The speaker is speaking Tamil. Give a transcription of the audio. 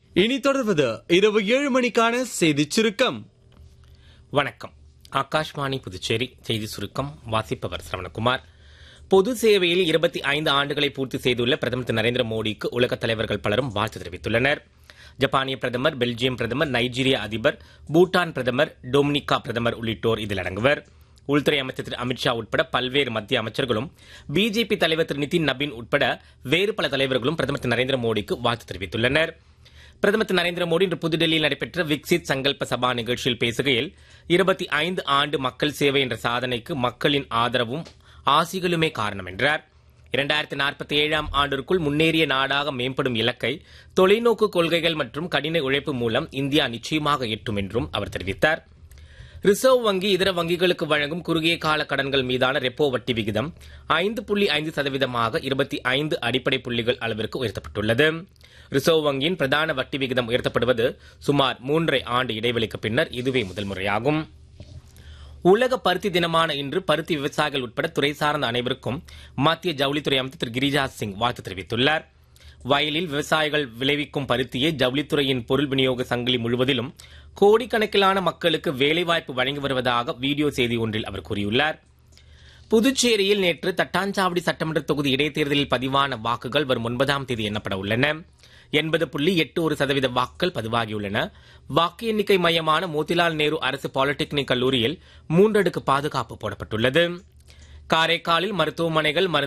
இனி தொடர்வது இரவு ஏழு மணிக்கான செய்திச் சுருக்கம் வணக்கம் ஆகாஷ்வாணி புதுச்சேரி செய்தி சுருக்கம் வாசிப்பவர் சரவணகுமார் பொது சேவையில் இருபத்தி ஐந்து ஆண்டுகளை பூர்த்தி செய்துள்ள பிரதமர் திரு நரேந்திர மோடிக்கு உலகத் தலைவர்கள் பலரும் வாழ்த்து தெரிவித்துள்ளனர் ஜப்பானிய பிரதமர் பெல்ஜியம் பிரதமர் நைஜீரிய அதிபர் பூட்டான் பிரதமர் டொமினிகா பிரதமர் உள்ளிட்டோர் இதில் அடங்குவர் உள்துறை அமைச்சர் திரு அமித்ஷா உட்பட பல்வேறு மத்திய அமைச்சர்களும் பிஜேபி தலைவர் திரு நிதின் நபீன் உட்பட வேறு பல தலைவர்களும் பிரதமர் திரு நரேந்திர மோடிக்கு வாழ்த்து தெரிவித்துள்ளனர் பிரதமர் திரு நரேந்திர மோடி இன்று புதுடெல்லியில் நடைபெற்ற விக்சித் சங்கல்ப சபா நிகழ்ச்சியில் பேசுகையில் இருபத்தி ஐந்து ஆண்டு மக்கள் சேவை என்ற சாதனைக்கு மக்களின் ஆதரவும் ஆசிகளுமே காரணம் என்றார் இரண்டாயிரத்தி நாற்பத்தி ஏழாம் ஆண்டிற்குள் முன்னேறிய நாடாக மேம்படும் இலக்கை தொலைநோக்கு கொள்கைகள் மற்றும் கடின உழைப்பு மூலம் இந்தியா நிச்சயமாக எட்டும் என்றும் அவர் தெரிவித்தார் ரிசர்வ் வங்கி இதர வங்கிகளுக்கு வழங்கும் குறுகிய கால கடன்கள் மீதான ரெப்போ வட்டி விகிதம் ஐந்து புள்ளி ஐந்து சதவீதமாக இருபத்தி ஐந்து அடிப்படை புள்ளிகள் அளவிற்கு உயர்த்தப்பட்டுள்ளது ரிசர்வ் வங்கியின் பிரதான வட்டி விகிதம் உயர்த்தப்படுவது சுமார் மூன்றரை ஆண்டு இடைவெளிக்கு பின்னர் இதுவே முதல் முறையாகும் உலக பருத்தி தினமான இன்று பருத்தி விவசாயிகள் உட்பட துறை சார்ந்த அனைவருக்கும் மத்திய ஜவுளித்துறை அமைச்சர் திரு கிரிராஜ் சிங் வாழ்த்து தெரிவித்துள்ளார் வயலில் விவசாயிகள் விளைவிக்கும் பருத்தியை ஜவுளித்துறையின் பொருள் விநியோக சங்கிலி முழுவதிலும் கோடிக்கணக்கிலான மக்களுக்கு வேலைவாய்ப்பு வழங்கி வருவதாக வீடியோ செய்தி ஒன்றில் அவர் கூறியுள்ளார் புதுச்சேரியில் நேற்று தட்டாஞ்சாவடி சட்டமன்ற தொகுதி இடைத்தேர்தலில் பதிவான வாக்குகள் வரும் ஒன்பதாம் தேதி எண்ணப்பட உள்ளன எண்பது புள்ளி எட்டு ஒரு சதவீத வாக்குகள் பதிவாகியுள்ளன வாக்கு எண்ணிக்கை மையமான மோதிலால் நேரு அரசு பாலிடெக்னிக் கல்லூரியில் மூன்றடுக்கு பாதுகாப்பு போடப்பட்டுள்ளது காரைக்காலில் மருத்துவமனைகள் மருந்து